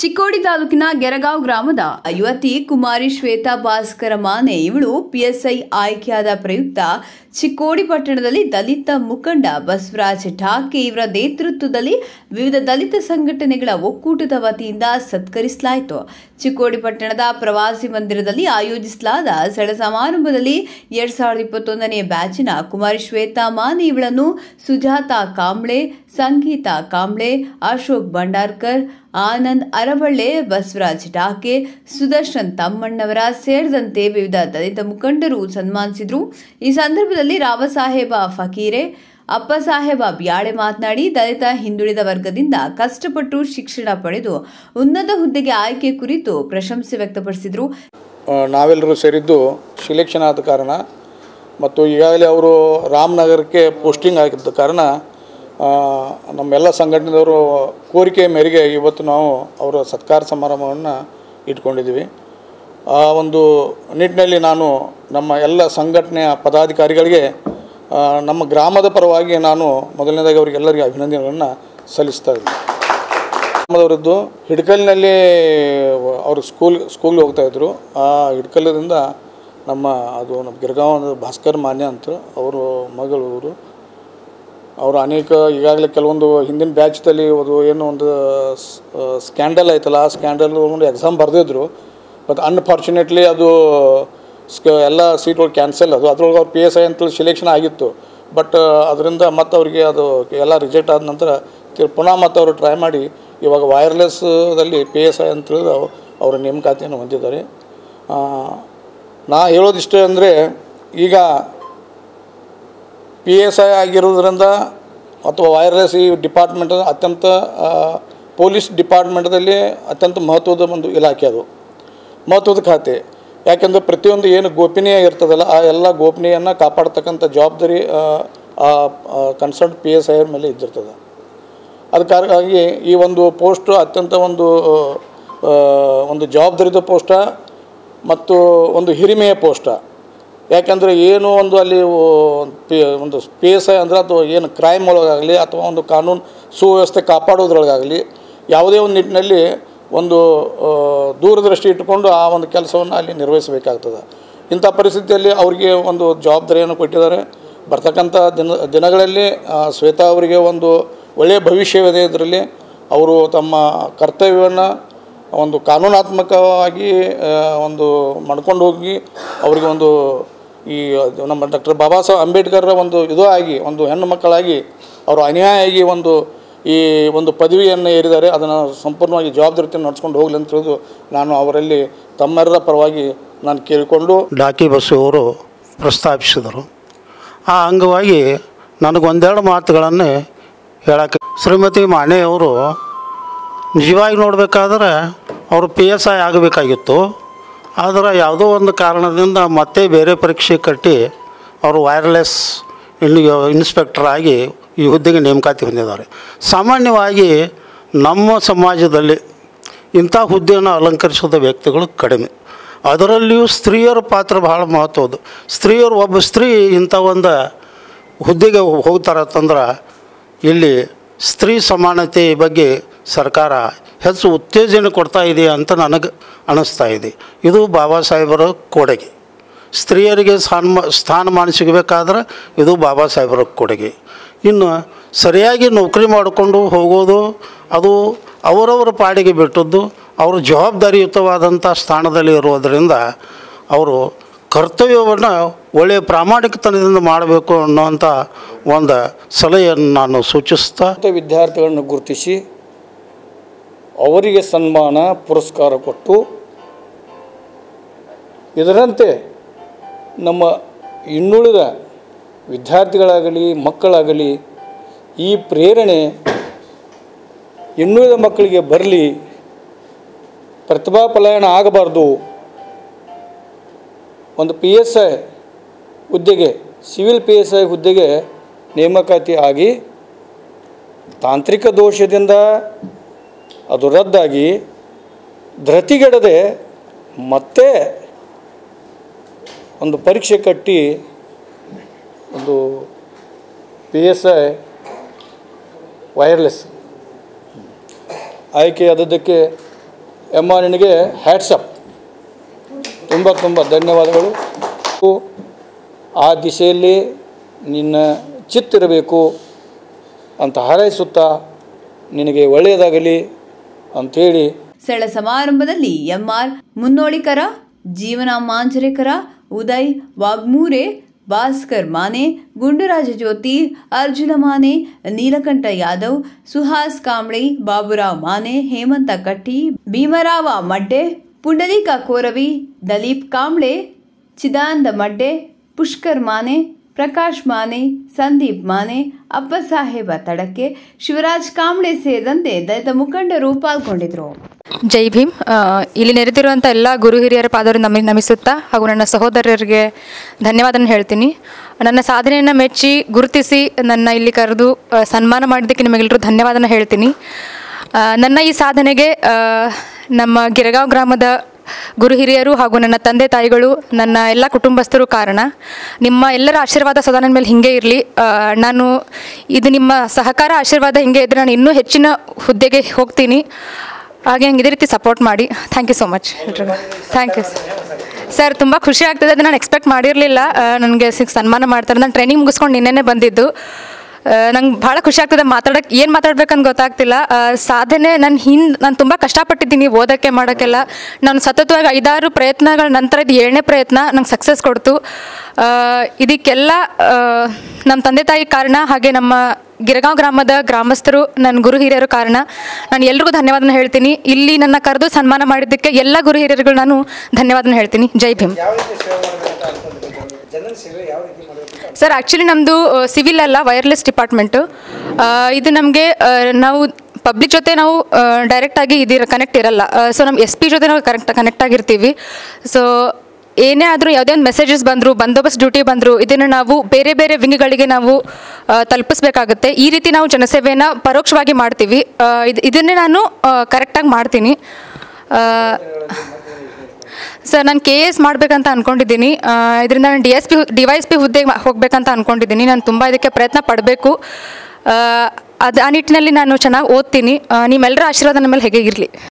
ಚಿಕ್ಕೋಡಿ ತಾಲೂಕಿನ ಗೆರಗಾಂವ್ ಗ್ರಾಮದ ಯುವತಿ ಕುಮಾರಿ ಶ್ವೇತಾ ಭಾಸ್ಕರ ಮಾನೆ ಇವಳು ಪಿಎಸ್ಐ ಆಯ್ಕೆಯಾದ ಪ್ರಯುಕ್ತ ಚಿಕ್ಕೋಡಿ ಪಟ್ಟಣದಲ್ಲಿ ದಲಿತ ಮುಖಂಡ ಬಸವರಾಜ್ ಠಾಕೆ ಇವರ ನೇತೃತ್ವದಲ್ಲಿ ವಿವಿಧ ದಲಿತ ಸಂಘಟನೆಗಳ ಒಕ್ಕೂಟದ ವತಿಯಿಂದ ಸತ್ಕರಿಸಲಾಯಿತು ಚಿಕ್ಕೋಡಿ ಪಟ್ಟಣದ ಪ್ರವಾಸಿ ಮಂದಿರದಲ್ಲಿ ಆಯೋಜಿಸಲಾದ ಸಡ ಸಮಾರಂಭದಲ್ಲಿ ಎರಡ್ ಸಾವಿರದ ಇಪ್ಪತ್ತೊಂದನೇ ಬ್ಯಾಚಿನ ಕುಮಾರಿ ಶ್ವೇತಾ ಮಾನೆ ಇವಳನ್ನು ಸುಜಾತಾ ಕಾಂಬ್ಳೆ ಸಂಗೀತ ಕಾಂಬ್ಳೆ ಅಶೋಕ್ ಭಂಡಾರ್ಕರ್ ಆನಂದ್ ಅರವಳ್ಳೆ ಬಸವರಾಜ್ ಢಾಕೆ ಸುದರ್ಶನ್ ತಮ್ಮಣ್ಣವರ ಸೇರಿದಂತೆ ವಿವಿಧ ದಲಿತ ಮುಖಂಡರು ಸನ್ಮಾನಿಸಿದರು ಈ ಸಂದರ್ಭದಲ್ಲಿ ರಾವಸಾಹೇಬ ಫಕೀರೆ ಅಪ್ಪಸಾಹೇಬ ಬ್ಯಾಳೆ ಮಾತನಾಡಿ ದಲಿತ ಹಿಂದುಳಿದ ವರ್ಗದಿಂದ ಕಷ್ಟಪಟ್ಟು ಶಿಕ್ಷಣ ಪಡೆದು ಉನ್ನತ ಹುದ್ದೆಗೆ ಆಯ್ಕೆ ಕುರಿತು ಪ್ರಶಂಸೆ ವ್ಯಕ್ತಪಡಿಸಿದರು ಆ, ನಾವೆಲ್ಲರೂ ಸೇರಿದ್ದು ಸಿಲೆಕ್ಷನ್ ಆದ ಕಾರಣ ಮತ್ತು ಈಗಾಗಲೇ ಅವರು ರಾಮನಗರಕ್ಕೆ ಪೋಸ್ಟಿಂಗ್ ಆಗಿದ್ದ ಕಾರಣ ಆ, ನಮ್ಮೆಲ್ಲ ಸಂಘಟನೆದವರು ಕೋರಿಕೆ ಮೇರೆಗೆ ಇವತ್ತು ನಾವು ಅವರ ಸತ್ಕಾರ ಸಮಾರಂಭವನ್ನು ಇಟ್ಕೊಂಡಿದ್ದೀವಿ ಆ ಒಂದು ನಿಟ್ಟಿನಲ್ಲಿ ನಾನು ನಮ್ಮ ಎಲ್ಲ ಸಂಘಟನೆಯ ಪದಾಧಿಕಾರಿಗಳಿಗೆ ಆ, ನಮ್ಮ ಗ್ರಾಮದ ಪರವಾಗಿ ನಾನು ಮೊದಲನೇದಾಗಿ ಅವರಿಗೆಲ್ಲರಿಗೆ ಅಭಿನಂದನೆಗಳನ್ನು ಸಲ್ಲಿಸ್ತಾ ಇದ್ದೀನಿ ಗ್ರಾಮದವರದ್ದು ಹಿಡ್ಕಲ್ನಲ್ಲಿ ಅವರು ಸ್ಕೂಲ್ ಸ್ಕೂಲ್ಗೆ ಹೋಗ್ತಾಯಿದ್ರು ಆ ಹಿಡ್ಕಲ್ಲದಿಂದ ನಮ್ಮ ಅದು ನಮ್ಮ ಗಿರ್ಗಾಂವ್ ಭಾಸ್ಕರ್ ಮಾನ್ಯ ಅಂತ ಅವರು ಮಗಳು ಅವರು ಅವರು ಅನೇಕ ಈಗಾಗಲೇ ಕೆಲವೊಂದು ಹಿಂದಿನ ಬ್ಯಾಚ್ದಲ್ಲಿ ಅದು ಏನು ಒಂದು ಸ್ಕ್ಯಾಂಡಲ್ ಆಯ್ತಲ್ಲ ಆ ಸ್ಕ್ಯಾಂಡಲ್ ಒಂದು ಎಕ್ಸಾಮ್ ಬರೆದಿದ್ರು ಬಟ್ ಅನ್ಫಾರ್ಚುನೇಟ್ಲಿ ಅದು ಸ್ಕ ಎಲ್ಲ ಸೀಟ್ಗಳು ಕ್ಯಾನ್ಸಲ್ ಅದು ಅದ್ರೊಳಗೆ ಅವ್ರು ಪಿ ಎಸ್ ಐ ಅಂತೇಳಿ ಸಿಲೆಕ್ಷನ್ ಆಗಿತ್ತು ಬಟ್ ಅದರಿಂದ ಮತ್ತೆ ಅವರಿಗೆ ಅದು ಎಲ್ಲ ರಿಜೆಕ್ಟ್ ಆದ ನಂತರ ತಿ- ಪುನಃ ಮತ್ತೆ ಅವರು ಟ್ರೈ ಮಾಡಿ ಇವಾಗ ವೈರ್ಲೆಸ್ದಲ್ಲಿ ಪಿ ಎಸ್ ಐ ಅಂತೇಳಿ ಅವರ ನೇಮಕಾತಿಯನ್ನು ಹೊಂದಿದ್ದಾರೆ ಆ, ನಾ ಹೇಳೋದಿಷ್ಟೇ ಅಂದರೆ ಈಗ ಪಿ ಎಸ್ ಐ ಆಗಿರೋದ್ರಿಂದ ಅಥವಾ ವೈರ್ಲೆಸ್ ಈ ಡಿಪಾರ್ಟ್ಮೆಂಟ್ ಅತ್ಯಂತ ಆ, ಪೊಲೀಸ್ ಡಿಪಾರ್ಟ್ಮೆಂಟ್ದಲ್ಲಿ ಅತ್ಯಂತ ಮಹತ್ವದ ಒಂದು ಇಲಾಖೆ ಅದು ಮಹತ್ವದ ಖಾತೆ ಯಾಕೆಂದರೆ ಪ್ರತಿಯೊಂದು ಏನು ಗೋಪನೀಯ ಇರ್ತದಲ್ಲ ಆ ಎಲ್ಲ ಗೋಪನೀಯನ್ನು ಕಾಪಾಡ್ತಕ್ಕಂಥ ಜವಾಬ್ದಾರಿ ಕನ್ಸರ್ನ್ ಪಿ ಎಸ್ ಐ ಅವ್ರ ಮೇಲೆ ಇದ್ದಿರ್ತದೆ ಅದಕ್ಕಾಗಿ ಈ ಒಂದು ಪೋಸ್ಟು ಅತ್ಯಂತ ಒಂದು ಆ, ಒಂದು ಜವಾಬ್ದಾರಿದ ಪೋಸ್ಟ ಮತ್ತು ಒಂದು ಹಿರಿಮೆಯ ಪೋಸ್ಟ ಯಾಕೆಂದರೆ ಏನು ಒಂದು ಅಲ್ಲಿ ಓ- ಪಿ ಒಂದು ಪಿ ಎಸ್ ಐ ಅಂದರೆ ಅಥವಾ ಏನು ಕ್ರೈಮ್ ಒಳಗಾಗಲಿ ಅಥವಾ ಒಂದು ಕಾನೂನು ಸುವ್ಯವಸ್ಥೆ ಕಾಪಾಡೋದ್ರೊಳಗಾಗಲಿ ಯಾವುದೇ ಒಂದು ನಿಟ್ಟಿನಲ್ಲಿ ಒಂದು ಆ, ದೂರದೃಷ್ಟಿ ಇಟ್ಟುಕೊಂಡು ಆ ಒಂದು ಕೆಲಸವನ್ನು ಅಲ್ಲಿ ನಿರ್ವಹಿಸಬೇಕಾಗ್ತದೆ ಇಂಥ ಪರಿಸ್ಥಿತಿಯಲ್ಲಿ ಅವರಿಗೆ ಒಂದು ಜವಾಬ್ದಾರಿಯನ್ನು ಕೊಟ್ಟಿದ್ದಾರೆ ಬರ್ತಕ್ಕಂಥ ದಿನ ದಿನಗಳಲ್ಲಿ ಆ, ಶ್ವೇತಾ ಅವರಿಗೆ ಒಂದು ಒಳ್ಳೆಯ ಭವಿಷ್ಯವಿದೆ ಇದರಲ್ಲಿ ಅವರು ತಮ್ಮ ಕರ್ತವ್ಯವನ್ನು ಒಂದು ಕಾನೂನಾತ್ಮಕವಾಗಿ ಆ, ಒಂದು ಮಾಡ್ಕೊಂಡು ಹೋಗಿ ಅವರಿಗೆ ಒಂದು ಈ ಅದು ನಮ್ಮ ಡಾಕ್ಟರ್ ಬಾಬಾ ಸಾಹೇಬ್ ಅಂಬೇಡ್ಕರ್ರ ಒಂದು ಇದು ಆಗಿ ಒಂದು ಹೆಣ್ಣು ಮಕ್ಕಳಾಗಿ ಅವರು ಅನ್ಯಾಯವಾಗಿ ಒಂದು ಈ ಒಂದು ಪದವಿಯನ್ನು ಏರಿದ್ದಾರೆ ಅದನ್ನು ಸಂಪೂರ್ಣವಾಗಿ ಜವಾಬ್ದಾರಿಯನ್ನು ನಡ್ಸ್ಕೊಂಡು ಹೋಗಲಿ ಅಂತ ತಿಳಿದು ನಾನು ಅವರಲ್ಲಿ ತಮ್ಮೆಲ್ಲರ ಪರವಾಗಿ ನಾನು ಕೇಳಿಕೊಂಡು ಡಾಕಿ ಬಸ್ಸು ಅವರು ಪ್ರಸ್ತಾಪಿಸಿದರು ಆ ಅಂಗವಾಗಿ ನನಗೊಂದೆರಡು ಮಾತುಗಳನ್ನು ಹೇಳಕ್ಕೆ ಶ್ರೀಮತಿ ಮಾನೆಯವರು ನಿಜವಾಗಿ ನೋಡಬೇಕಾದ್ರೆ ಅವರು ಪಿ ಎಸ್ ಐ ಆಗಬೇಕಾಗಿತ್ತು ಆದರೆ ಯಾವುದೋ ಒಂದು ಕಾರಣದಿಂದ ಮತ್ತೆ ಬೇರೆ ಪರೀಕ್ಷೆ ಕಟ್ಟಿ ಅವರು ವೈರ್ಲೆಸ್ ಇನ್ ಇನ್ಸ್ಪೆಕ್ಟರ್ ಆಗಿ ಈ ಹುದ್ದೆಗೆ ನೇಮಕಾತಿ ಹೊಂದಿದ್ದಾರೆ ಸಾಮಾನ್ಯವಾಗಿ ನಮ್ಮ ಸಮಾಜದಲ್ಲಿ ಇಂಥ ಹುದ್ದೆಯನ್ನು ಅಲಂಕರಿಸಿದ ವ್ಯಕ್ತಿಗಳು ಕಡಿಮೆ ಅದರಲ್ಲಿಯೂ ಸ್ತ್ರೀಯರ ಪಾತ್ರ ಬಹಳ ಮಹತ್ವದ್ದು ಸ್ತ್ರೀಯರು ಒಬ್ಬ ಸ್ತ್ರೀ ಇಂಥ ಒಂದು ಹುದ್ದೆಗೆ ಹೋಗ್ತಾರತ್ತಂದ್ರೆ ಇಲ್ಲಿ ಸ್ತ್ರೀ ಸಮಾನತೆ ಬಗ್ಗೆ ಸರ್ಕಾರ ಹೆಚ್ಚು ಉತ್ತೇಜನ ಕೊಡ್ತಾ ಇದೆ ಅಂತ ನನಗೆ ಅನ್ನಿಸ್ತಾ ಇದೆ ಇದು ಬಾಬಾ ಸಾಹೇಬರ ಕೊಡುಗೆ ಸ್ತ್ರೀಯರಿಗೆ ಸ್ಥಾನ ಸ್ಥಾನಮಾನ ಸಿಗಬೇಕಾದ್ರೆ ಇದು ಬಾಬಾ ಸಾಹೇಬರ ಕೊಡುಗೆ ಇನ್ನು ಸರಿಯಾಗಿ ನೌಕರಿ ಮಾಡಿಕೊಂಡು ಹೋಗೋದು ಅದು ಅವರವರ ಪಾಡಿಗೆ ಬಿಟ್ಟದ್ದು ಅವರು ಜವಾಬ್ದಾರಿಯುತವಾದಂಥ ಸ್ಥಾನದಲ್ಲಿ ಇರೋದರಿಂದ ಅವರು ಕರ್ತವ್ಯವನ್ನು ಒಳ್ಳೆಯ ಪ್ರಾಮಾಣಿಕತನದಿಂದ ಮಾಡಬೇಕು ಅನ್ನೋವಂಥ ಒಂದು ಸಲಹೆಯನ್ನು ನಾನು ಸೂಚಿಸ್ತಾ ಮತ್ತು ವಿದ್ಯಾರ್ಥಿಗಳನ್ನು ಗುರುತಿಸಿ ಅವರಿಗೆ ಸನ್ಮಾನ ಪುರಸ್ಕಾರ ಕೊಟ್ಟು ಇದರಂತೆ ನಮ್ಮ ಇನ್ನುಳಿದ ವಿದ್ಯಾರ್ಥಿಗಳಾಗಲಿ ಮಕ್ಕಳಾಗಲಿ ಈ ಪ್ರೇರಣೆ ಇನ್ನುಳಿದ ಮಕ್ಕಳಿಗೆ ಬರಲಿ ಪ್ರತಿಭಾ ಪಲಾಯನ ಆಗಬಾರ್ದು ಒಂದು ಪಿ ಎಸ್ ಐ ಹುದ್ದೆಗೆ ಸಿವಿಲ್ ಪಿ ಎಸ್ ಐ ಹುದ್ದೆಗೆ ನೇಮಕಾತಿ ಆಗಿ ತಾಂತ್ರಿಕ ದೋಷದಿಂದ ಅದು ರದ್ದಾಗಿ ಧೃತಿಗೆಡದೆ ಮತ್ತೆ ಒಂದು ಪರೀಕ್ಷೆ ಕಟ್ಟಿ ಒಂದು ಪಿ ಎಸ್ ಐ ವೈರ್ಲೆಸ್ ಆಯ್ಕೆಯಾದದ್ದಕ್ಕೆ ಎಮ್ಮ ನಿನಗೆ ಹ್ಯಾಟ್ಸಪ್ ತುಂಬ ತುಂಬ ಧನ್ಯವಾದಗಳು ಆ ದಿಶೆಯಲ್ಲಿ ನಿನ್ನ ಚಿತ್ತಿರಬೇಕು ಅಂತ ಹಾರೈಸುತ್ತಾ ನಿನಗೆ ಒಳ್ಳೆಯದಾಗಲಿ ಅಂಥೇಳಿ ಸ್ಥಳ ಸಮಾರಂಭದಲ್ಲಿ ಎಂಆರ್ ಮುನ್ನೋಳಿಕರ ಜೀವನ ಮಾಂಜರೇಕರ ಉದಯ್ ವಾಗ್ಮೂರೆ ಭಾಸ್ಕರ್ ಮಾನೆ ಗುಂಡರಾಜ ಜ್ಯೋತಿ ಅರ್ಜುನ ಮಾನೆ ನೀಲಕಂಠ ಯಾದವ್ ಸುಹಾಸ್ ಕಾಂಬ್ಳೆ ಬಾಬುರಾವ್ ಮಾನೆ ಹೇಮಂತ ಕಟ್ಟಿ ಭೀಮರಾವ ಮಡ್ಡೆ ಪುಂಡಲೀಕ ಕೋರವಿ ದಲೀಪ್ ಕಾಂಬ್ಳೆ ಚಿದಾನಂದ ಮಡ್ಡೆ ಪುಷ್ಕರ್ ಮಾನೆ ಪ್ರಕಾಶ್ ಮಾನೆ ಸಂದೀಪ್ ಮಾನೆ ಅಪ್ಪಸಾಹೇಬ ತಡಕೆ ಶಿವರಾಜ್ ಕಾಂಬ್ಳೆ ಸೇರಿದಂತೆ ದಲಿತ ಮುಖಂಡರು ಪಾಲ್ಗೊಂಡಿದ್ರು ಜೈ ಭೀಮ್ ಆ, ಇಲ್ಲಿ ನೆರೆದಿರುವಂಥ ಎಲ್ಲ ಗುರು ಹಿರಿಯರ ಪಾದರು ನಮಗೆ ನಮಿಸುತ್ತಾ ಹಾಗೂ ನನ್ನ ಸಹೋದರರಿಗೆ ಧನ್ಯವಾದನ ಹೇಳ್ತೀನಿ ನನ್ನ ಸಾಧನೆಯನ್ನು ಮೆಚ್ಚಿ ಗುರುತಿಸಿ ನನ್ನ ಇಲ್ಲಿ ಕರೆದು ಆ, ಸನ್ಮಾನ ಮಾಡಿದ್ದಕ್ಕೆ ನಿಮಗೆಲ್ಲರೂ ಧನ್ಯವಾದನ ಹೇಳ್ತೀನಿ ಆ, ನನ್ನ ಈ ಸಾಧನೆಗೆ ಆ, ನಮ್ಮ ಗಿರಗಾಂವ್ ಗ್ರಾಮದ ಗುರು ಹಿರಿಯರು ಹಾಗೂ ನನ್ನ ತಂದೆ ತಾಯಿಗಳು ನನ್ನ ಎಲ್ಲ ಕುಟುಂಬಸ್ಥರು ಕಾರಣ ನಿಮ್ಮ ಎಲ್ಲರ ಆಶೀರ್ವಾದ ಸದಾ ನನ್ನ ಮೇಲೆ ಹಿಂಗೆ ಇರಲಿ ನಾನು ಇದು ನಿಮ್ಮ ಸಹಕಾರ ಆಶೀರ್ವಾದ ಹಿಂಗೆ ಇದ್ದರೆ ನಾನು ಇನ್ನೂ ಹೆಚ್ಚಿನ ಹುದ್ದೆಗೆ ಹೋಗ್ತೀನಿ ಹಾಗೆ ಹಂಗೆ ಇದೇ ರೀತಿ ಸಪೋರ್ಟ್ ಮಾಡಿ thank you so much thank you sir ತುಂಬ ಖುಷಿ ಆಗ್ತದೆ ಅದು ನಾನು ಎಕ್ಸ್ಪೆಕ್ಟ್ ಮಾಡಿರಲಿಲ್ಲ ನನಗೆ ಸಿಕ್ ಸನ್ಮಾನ ಮಾಡ್ತಾರೆ ನಾನು ಟ್ರೈನಿಂಗ್ ಮುಗಿಸ್ಕೊಂಡು ನಿನ್ನೆನೇ ಬಂದಿದ್ದು ನಂಗೆ ಭಾಳ ಖುಷಿ ಆಗ್ತದೆ ಮಾತಾಡೋಕ್ಕೆ ಏನು ಮಾತಾಡ್ಬೇಕಂತ ಗೊತ್ತಾಗ್ತಿಲ್ಲ ಆ, ಸಾಧನೆ ನಾನು ಹಿಂದೆ ನಾನು ತುಂಬ ಕಷ್ಟಪಟ್ಟಿದ್ದೀನಿ ಓದೋಕ್ಕೆ ಮಾಡೋಕ್ಕೆಲ್ಲ ನಾನು ಸತತವಾಗಿ ಐದಾರು ಪ್ರಯತ್ನಗಳ ನಂತರ ಇದು ಏಳನೇ ಪ್ರಯತ್ನ ನಂಗೆ ಸಕ್ಸಸ್ ಕೊಡ್ತು ಆ, ಇದಕ್ಕೆಲ್ಲ ಆ, ನಮ್ಮ ತಂದೆ ತಾಯಿ ಕಾರಣ ಹಾಗೆ ನಮ್ಮ ಗಿರಗಾಂವ್ ಗ್ರಾಮದ ಗ್ರಾಮಸ್ಥರು ನನ್ನ ಗುರು ಹಿರಿಯರು ಕಾರಣ ನಾನು ಎಲ್ರಿಗೂ ಧನ್ಯವಾದನ ಹೇಳ್ತೀನಿ ಇಲ್ಲಿ ನನ್ನ ಕರೆದು ಸನ್ಮಾನ ಮಾಡಿದ್ದಕ್ಕೆ ಎಲ್ಲ ಗುರು ಹಿರಿಯರುಗಳು ನಾನು ಧನ್ಯವಾದನ ಹೇಳ್ತೀನಿ ಜೈ ಭೀಮ್ ಸರ್ ಆ್ಯಕ್ಚುಲಿ ನಮ್ಮದು ಸಿವಿಲ್ ಅಲ್ಲ ವೈರ್ಲೆಸ್ ಡಿಪಾರ್ಟ್ಮೆಂಟು ಇದು ನಮಗೆ ನಾವು ಪಬ್ಲಿಕ್ ಜೊತೆ ನಾವು ಡೈರೆಕ್ಟಾಗಿ ಇದಿರ ಕನೆಕ್ಟ್ ಇರಲ್ಲ ಸೊ ನಮ್ಮ ಎಸ್ ಪಿ ಜೊತೆ ನಾವು ಕರೆಕ್ಟ್ ಕನೆಕ್ಟ್ ಆಗಿರ್ತೀವಿ ಸೊ ಏನೇ ಆದರೂ ಯಾವುದೇ ಒಂದು ಮೆಸೇಜಸ್ ಬಂದರು ಬಂದೋಬಸ್ತ್ ಡ್ಯೂಟಿ ಬಂದರು ಇದನ್ನು ನಾವು ಬೇರೆ ಬೇರೆ ವಿಂಗ್ಗಳಿಗೆ ನಾವು ಆ, ತಲುಪಿಸ್ಬೇಕಾಗುತ್ತೆ ಈ ರೀತಿ ನಾವು ಜನಸೇವೆಯನ್ನು ಪರೋಕ್ಷವಾಗಿ ಮಾಡ್ತೀವಿ ಆ, ಇದು ಇದನ್ನೇ ನಾನು ಕರೆಕ್ಟಾಗಿ ಮಾಡ್ತೀನಿ ಆ, ಸರ್ ನಾನು ಕೆ ಎಸ್ ಮಾಡಬೇಕಂತ ಅಂದ್ಕೊಂಡಿದ್ದೀನಿ ಇದರಿಂದ ನಾನು D S P D Y S P ಹುದ್ದೆಗೆ ಹೋಗಬೇಕಂತ ಅಂದ್ಕೊಂಡಿದ್ದೀನಿ ನಾನು ತುಂಬ ಇದಕ್ಕೆ ಪ್ರಯತ್ನ ಪಡಬೇಕು ಅದು ಆ ನಿಟ್ಟಿನಲ್ಲಿ ನಾನು ಚೆನ್ನಾಗಿ ಓದ್ತೀನಿ ಆ, ನಿಮ್ಮೆಲ್ಲರ ಆಶೀರ್ವಾದ ನಮ್ಮ ಮೇಲೆ ಹೇಗೆ ಇರಲಿ